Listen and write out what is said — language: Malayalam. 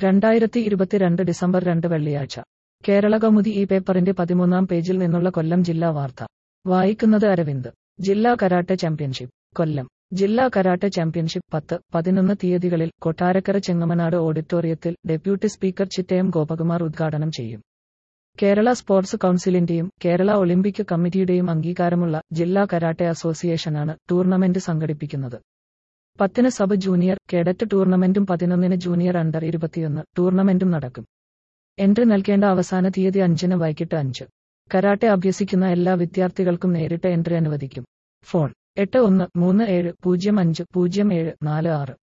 രണ്ടായിരത്തി ഇരുപത്തിരണ്ട് ഡിസംബർ രണ്ട് വെള്ളിയാഴ്ച കേരള കൗമുദി ഈ പേപ്പറിന്റെ പതിമൂന്നാം പേജിൽ നിന്നുള്ള കൊല്ലം ജില്ലാ വാർത്ത വായിക്കുന്നത് അരവിന്ദ് ജില്ലാ കരാട്ടെ ചാമ്പ്യൻഷിപ്പ് കൊല്ലം ജില്ലാ കരാട്ടെ ചാമ്പ്യൻഷിപ്പ് പത്ത് പതിനൊന്ന് തീയതികളിൽ കൊട്ടാരക്കര ചെങ്ങമനാട് ഓഡിറ്റോറിയത്തിൽ ഡെപ്യൂട്ടി സ്പീക്കർ ചിറ്റയം ഗോപകുമാർ ഉദ്ഘാടനം ചെയ്യും കേരള സ്പോർട്സ് കൗൺസിലിന്റെയും കേരള ഒളിമ്പിക് കമ്മിറ്റിയുടെയും അംഗീകാരമുള്ള ജില്ലാ കരാട്ടെ അസോസിയേഷനാണ് ടൂർണമെന്റ് സംഘടിപ്പിക്കുന്നത് പത്തിന് സബ് ജൂനിയർ കേഡറ്റ് ടൂർണമെന്റും പതിനൊന്നിന് ജൂനിയർ അണ്ടർ ഇരുപത്തിയൊന്ന് ടൂർണമെന്റും നടക്കും എൻട്രി നൽകേണ്ട അവസാന തീയതി അഞ്ചിന് വൈകിട്ട് അഞ്ച് കരാട്ടെ അഭ്യസിക്കുന്ന എല്ലാ വിദ്യാർത്ഥികൾക്കും നേരിട്ട് എൻട്രി അനുവദിക്കും ഫോൺ എട്ട് ഒന്ന് മൂന്ന് ഏഴ് പൂജ്യം അഞ്ച് പൂജ്യം ഏഴ് നാല് ആറ്